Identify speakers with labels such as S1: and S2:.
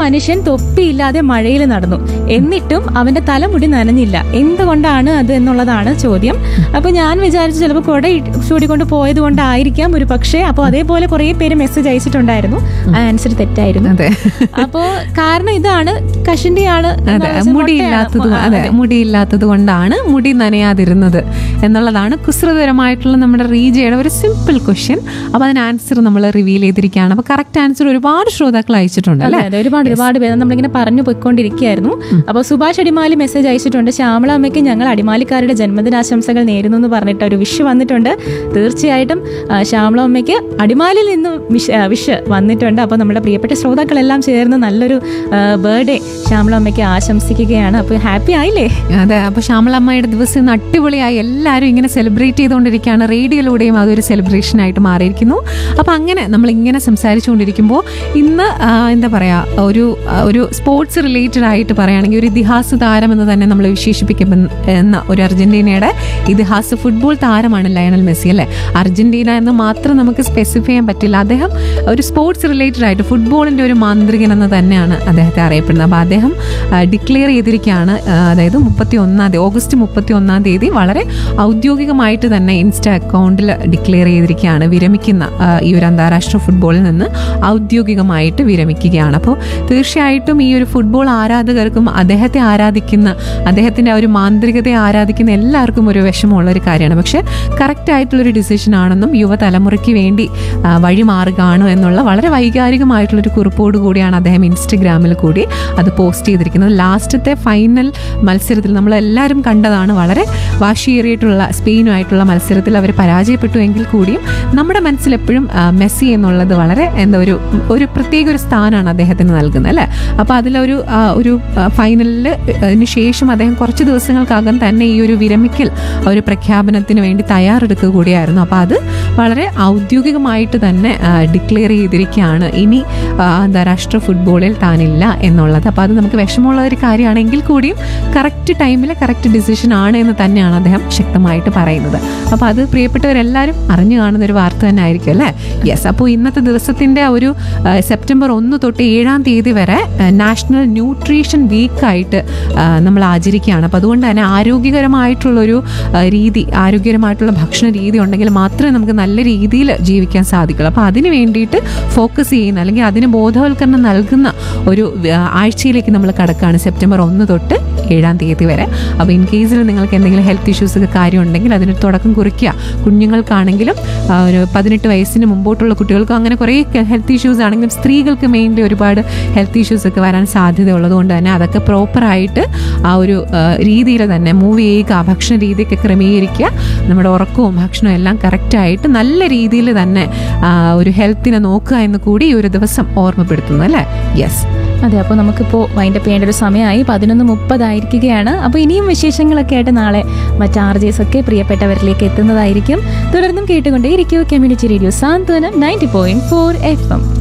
S1: മനുഷ്യൻ തൊപ്പിയില്ലാതെ മഴയിൽ നടന്നു എന്നിട്ടും അവന്റെ തലമുടി നനഞ്ഞില്ല എന്തുകൊണ്ടാണ് അത് എന്നുള്ളതാണ് ചോദ്യം അപ്പൊ ഞാൻ വിചാരിച്ചു ചിലപ്പോൾ കുട ഇട്ട് ചൂടിക്കൊണ്ട് പോയത് കൊണ്ടായിരിക്കാം ഒരു പക്ഷേ അപ്പോൾ അതേപോലെ കുറേ പേര് മെസ്സേജ് അയച്ചിട്ടുണ്ടായിരുന്നു ആ ആൻസർ തെറ്റായിരുന്നു
S2: അതെ
S1: അപ്പോ കാരണം ഇതാണ് കഷണ്ടിയാണ്
S2: അതെ മുടിയില്ലാത്തത് അതെ മുടിയില്ലാത്തത് കൊണ്ടാണ് മുടി നനയാതിരുന്നത് എന്നുള്ളതാണ് കുസൃതരമായിട്ടുള്ള നമ്മുടെ റീജയുടെ ഒരു സിമ്പിൾ ക്വസ്റ്റ്യൻ അപ്പൊ അതിന് ആൻസർ നമ്മൾ റിവീൽ ചെയ്തിരിക്കുകയാണ് അപ്പൊ കറക്റ്റ് ആൻസർ ഒരുപാട് ശ്രോതാക്കൾ അയച്ചിട്ടുണ്ട്
S1: അതെ
S2: അല്ലേ
S1: അതെ ഒരുപാട് ഒരുപാട് പേര് നമ്മളിങ്ങനെ പറഞ്ഞു പോയിക്കൊണ്ടിരിക്കുകയായിരുന്നു അപ്പോൾ സുഭാഷ് അടിമാലി മെസ്സേജ് അയച്ചിട്ടുണ്ട് ശ്യാമള അമ്മയ്ക്ക് ഞങ്ങൾ അടിമാലിക്കാരുടെ ജന്മദിനാശംസകൾ നേരുന്നു എന്ന് പറഞ്ഞിട്ട് ഒരു വിഷ് വന്നിട്ടുണ്ട് തീർച്ചയായിട്ടും ആ, ശ്യാമള അമ്മയ്ക്ക് അടിമാലിയിൽ നിന്ന് വിഷ് ആ, വിഷ് വന്നിട്ടുണ്ട് അപ്പോൾ നമ്മുടെ പ്രിയപ്പെട്ട ശ്രോതാക്കളെല്ലാം ചേർന്ന് നല്ലൊരു ബർത്ത്ഡേ ശ്യാമള അമ്മയ്ക്ക് ആശംസിക്കുകയാണ് അപ്പോൾ ഹാപ്പി ആയില്ലേ
S2: അതെ അപ്പൊ ശ്യാമളമ്മയുടെ ദിവസം ഇന്ന് അടിപൊളിയായി എല്ലാവരും ഇങ്ങനെ സെലിബ്രേറ്റ് ചെയ്തുകൊണ്ടിരിക്കുകയാണ് റേഡിയോയിലൂടെയും അതൊരു സെലിബ്രേഷൻ ആയിട്ട് മാറിയിരിക്കുന്നു അപ്പൊ അങ്ങനെ നമ്മൾ ഇങ്ങനെ സംസാരിച്ചുകൊണ്ടിരിക്കുമ്പോൾ ഇന്ന് ആ, എന്താ പറയാ ഒരു ആ, ഒരു സ്പോർട്സ് റിലേറ്റഡ് ആയിട്ട് പറയുകയാണെങ്കിൽ ഒരു ഇതിഹാസ താരം എന്ന് തന്നെ നമ്മൾ വിശേഷിപ്പിക്കുന്ന ഒരു അർജന്റീനയുടെ ഇതിഹാസ ഫുട്ബോൾ താരമാണ് ലയണൽ മെസ്സി അല്ലേ അർജന്റീന എന്ന് മാത്രം നമുക്ക് സ്പെസിഫൈ ചെയ്യാൻ പറ്റില്ല അദ്ദേഹം ഒരു സ്പോർട്സ് റിലേറ്റഡ് ആയിട്ട് ഫുട്ബോളിന്റെ ഒരു മാന്ത്രികൻ എന്ന് തന്നെയാണ് അദ്ദേഹത്തെ അറിയപ്പെടുന്നത് അപ്പോൾ അദ്ദേഹം ഡിക്ലെയർ ചെയ്തിരിക്കുകയാണ് ആ, അതായത് മുപ്പത്തി ഒന്നാം തീയതി ഓഗസ്റ്റ് മുപ്പത്തി ഒന്നാം തീയതി വളരെ ഔദ്യോഗികമായിട്ട് തന്നെ ഇൻസ്റ്റ അക്കൗണ്ടിൽ ഡിക്ലെയർ ചെയ്തിരിക്കുകയാണ് വിരമിക്കുന്ന ആ, ഈ ഒരു അന്താരാഷ്ട്ര ഫുട്ബോളിൽ നിന്ന് ഔദ്യോഗികമായിട്ട് വിരമിക്കുകയാണ് അപ്പോൾ തീർച്ചയായിട്ടും ഈ ഒരു ഫുട്ബോൾ ആരാധകർക്കും അദ്ദേഹത്തെ ആരാധിക്കുന്ന അദ്ദേഹത്തിന്റെ ആ ഒരു മാന്ത്രികതയെ ആരാധിക്കുന്ന എല്ലാവർക്കും ഒരു വിഷമമുള്ള ഒരു കാര്യമാണ് പക്ഷെ കറക്റ്റ് ആയിട്ടുള്ളൊരു ഡിസിഷൻ ആണെന്നും യുവതലമുറയ്ക്ക് വേണ്ടി ആ, വഴിമാറുകയാണ് എന്നുള്ള വളരെ വൈകാരികമായിട്ടുള്ളൊരു കുറിപ്പോട് കൂടിയാണ് അദ്ദേഹം ഇൻസ്റ്റഗ്രാമിൽ കൂടി അത് പോസ്റ്റ് ചെയ്തിരിക്കുന്നത് ലാസ്റ്റത്തെ ഫൈനൽ മത്സരത്തിൽ നമ്മൾ എല്ലാവരും കണ്ടതാണ് വളരെ വാശിയേറിയിട്ടുള്ള സ്പെയിനുമായിട്ടുള്ള മത്സരത്തിൽ അവർ പരാജയപ്പെട്ടു എങ്കിൽ കൂടിയും നമ്മുടെ മനസ്സിൽ എപ്പോഴും ആ, മെസ്സി എന്നുള്ളത് വളരെ എന്താ ഒരു ഒരു പ്രത്യേക ഒരു സ്ഥാനമാണ് അദ്ദേഹത്തിന് നൽകുന്നത് അല്ലേ അപ്പോൾ അതിലൊരു ആ, ഒരു ഫൈനലിൽ ശേഷം അദ്ദേഹം കുറച്ച് ദിവസങ്ങൾക്കകം തന്നെ ഈ ഒരു വിരമിക്കൽ ആ ഒരു പ്രഖ്യാപനത്തിന് വേണ്ടി തയ്യാറെടുക്കുക കൂടിയായിരുന്നു അപ്പോൾ അത് വളരെ ഔദ്യോഗികമായിട്ട് തന്നെ ഡിക്ലെയർ ചെയ്തിരിക്കുകയാണ് ഇനി ആ, അന്താരാഷ്ട്ര ഫുട്ബോളിൽ താനില്ല എന്നുള്ളത് അപ്പോൾ അത് നമുക്ക് വിഷമമുള്ള ഒരു കാര്യമാണെങ്കിൽ കൂടിയും കറക്റ്റ് ടൈമിൽ കറക്റ്റ് ഡിസിഷൻ ആണ് എന്ന് തന്നെയാണ് അദ്ദേഹം ശക്തമായിട്ട് പറയുന്നത് അപ്പോൾ അത് പ്രിയപ്പെട്ടവരെല്ലാവരും അറിഞ്ഞു കാണുന്ന ഒരു വാർത്ത തന്നെ ആയിരിക്കും അല്ലേ യെസ് അപ്പോൾ ഇന്നത്തെ ദിവസത്തിൻ്റെ ആ ഒരു ആ, സെപ്റ്റംബർ ഒന്ന് തൊട്ട് ഏഴാം തീയതി വരെ നാഷണൽ ന്യൂട്രീഷൻ വീക്കായിട്ട് നമ്മൾ ആചരിക്കുകയാണ് അപ്പോൾ അതുകൊണ്ട് തന്നെ ആരോഗ്യകരമായിട്ടുള്ളൊരു ആ, രീതി ആരോഗ്യകരമായിട്ടുള്ള ഭക്ഷണ രീതി ഉണ്ടെങ്കിൽ മാത്രമേ നമുക്ക് നല്ല രീതിയിൽ ജീവിക്കാൻ സാധിക്കുള്ളൂ അപ്പോൾ അതിന് വേണ്ടിയിട്ട് ഫോക്കസ് ചെയ്യുന്ന അല്ലെങ്കിൽ അതിന് ബോധവൽക്കരണം നൽകുന്ന ഒരു ആ, ആഴ്ചയിലേക്ക് നമ്മൾ കടക്കുകയാണ് സെപ്റ്റംബർ ഒന്ന് തൊട്ട് ഏഴാം തീയതി വരെ അപ്പോൾ ഇൻ കേസിൽ നിങ്ങൾക്ക് എന്തെങ്കിലും ഹെൽത്ത് ഇഷ്യൂസ് ഒക്കെ കാര്യം ഉണ്ടെങ്കിൽ അതിന് തുടക്കം കുറിക്കുക കുഞ്ഞുങ്ങൾക്കാണെങ്കിലും ആ, ഒരു പതിനെട്ട് വയസ്സിന് മുമ്പോട്ടുള്ള കുട്ടികൾക്കും അങ്ങനെ കുറേ ഹെൽത്ത് ഇഷ്യൂസ് ആണെങ്കിലും സ്ത്രീകൾക്ക് മെയിൻലി ഒരുപാട് ഹെൽത്ത് ഇഷ്യൂസ് ഒക്കെ വരാൻ സാധ്യത ഉള്ളതുകൊണ്ട് തന്നെ അതൊക്കെ പ്രോപ്പറായിട്ട് ആ ഒരു രീതിയിൽ തന്നെ മൂവ് ചെയ്യുക ഭക്ഷണ രീതിയൊക്കെ ക്രമീകരിക്കുക നമ്മുടെ ഉറക്കവും ഭക്ഷണവും എല്ലാം കറക്റ്റായിട്ട് നല്ല രീതിയിൽ തന്നെ ആ, ഒരു ഹെൽത്തിനെ നോക്കുക എന്ന് കൂടി ഈ ഒരു ദിവസം ഓർമ്മപ്പെടുത്തുന്നു അല്ലേ യെസ്
S1: അതെ അപ്പോൾ നമുക്കിപ്പോൾ വൈൻഡപ്പ് ചെയ്യേണ്ട ഒരു സമയമായി പതിനൊന്ന് മുപ്പതായിരിക്കുകയാണ് അപ്പോൾ ഇനിയും വിശേഷങ്ങളൊക്കെ ആയിട്ട് നാളെ മറ്റ് ആർജേസ് ഒക്കെ പ്രിയപ്പെട്ടവരിലേക്ക് എത്തുന്നതായിരിക്കും തുടർന്നും കേട്ടുകൊണ്ടേയിരിക്കൂ community radio Santhwanam ninety point four F M